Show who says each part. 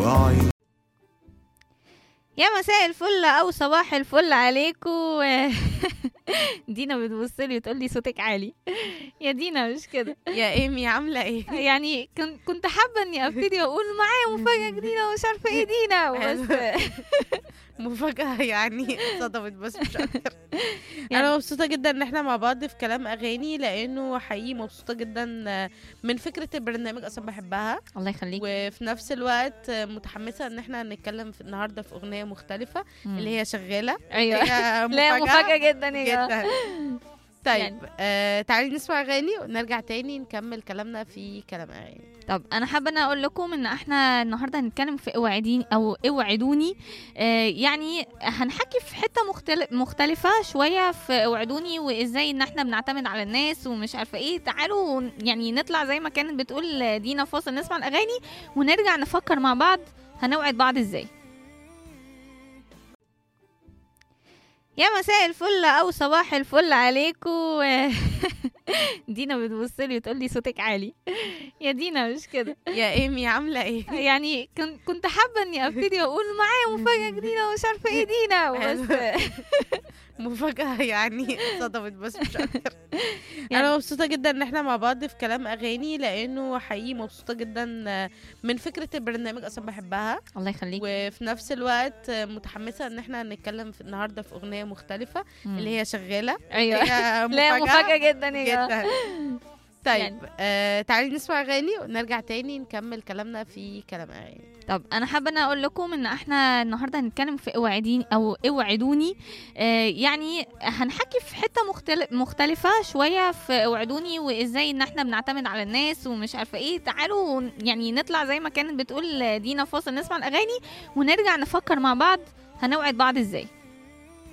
Speaker 1: وعي
Speaker 2: يا مساء الفل او صباح الفل عليكم دينا بتبص لي وتقول لي صوتك عالي يا دينا مش كده
Speaker 3: يا ايمي عامله ايه
Speaker 2: يعني كن- كنت حابه اني ابتدي واقول معايا مفاجاه جديده ومش عارفه ايه دينا بس
Speaker 3: مفاجاه يعني صدمت بس مش اكتر
Speaker 2: يعني-
Speaker 3: انا مبسوطه جدا ان احنا مع بعض في كلام اغاني لانه حقيقي مبسوطه جدا من فكره البرنامج اصلا بحبها
Speaker 2: الله يخليك
Speaker 3: وفي نفس الوقت متحمسه ان احنا نتكلم في النهارده في اغنيه مختلفه اللي هي شغاله
Speaker 2: ايوه
Speaker 3: هي
Speaker 2: لا مفاجاه جدا يا جماعه
Speaker 3: جدا طيب
Speaker 2: يعني-
Speaker 3: آه تعالي نسمع اغاني ونرجع تاني نكمل كلامنا في كلام اغاني
Speaker 2: طب انا حابه انا اقول لكم ان احنا النهارده هنتكلم في اوعديني او اوعدوني آه يعني هنحكي في حته مختلف مختلفه شويه في اوعدوني وازاي ان احنا بنعتمد على الناس ومش عارفه ايه تعالوا ون- يعني نطلع زي ما كانت بتقول دينا فاصل نسمع الاغاني ونرجع نفكر مع بعض هنوعد بعض ازاي يا مساء الفل او صباح الفل عليكم دينا بتبص لي وتقول لي صوتك عالي يا دينا مش كده
Speaker 3: يا ايمي عامله ايه
Speaker 2: يعني كن- كنت حابه اني ابتدي واقول معايا مفاجاه جديده ومش عارفه ايه دينا بس
Speaker 3: مفاجاه يعني صدمت بس مش اكتر
Speaker 2: يعني-
Speaker 3: انا مبسوطه جدا ان احنا مع بعض في كلام اغاني لانه حقيقي مبسوطه جدا من فكره البرنامج اصلا بحبها
Speaker 2: الله يخليك
Speaker 3: وفي نفس الوقت متحمسه ان احنا نتكلم في النهارده في اغنيه مختلفه اللي هي شغاله
Speaker 2: ايوه
Speaker 3: هي
Speaker 2: لا مفاجاه جدا يا جماعه
Speaker 3: جدا طيب
Speaker 2: يعني-
Speaker 3: آه تعالي نسمع اغاني ونرجع تاني نكمل كلامنا في كلام اغاني
Speaker 2: طب انا حابه انا اقول لكم ان احنا النهارده هنتكلم في اوعديني او اوعدوني آه يعني هنحكي في حته مختلف مختلفه شويه في اوعدوني وازاي ان احنا بنعتمد على الناس ومش عارفه ايه تعالوا ون- يعني نطلع زي ما كانت بتقول دينا فاصل نسمع الاغاني ونرجع نفكر مع بعض هنوعد بعض ازاي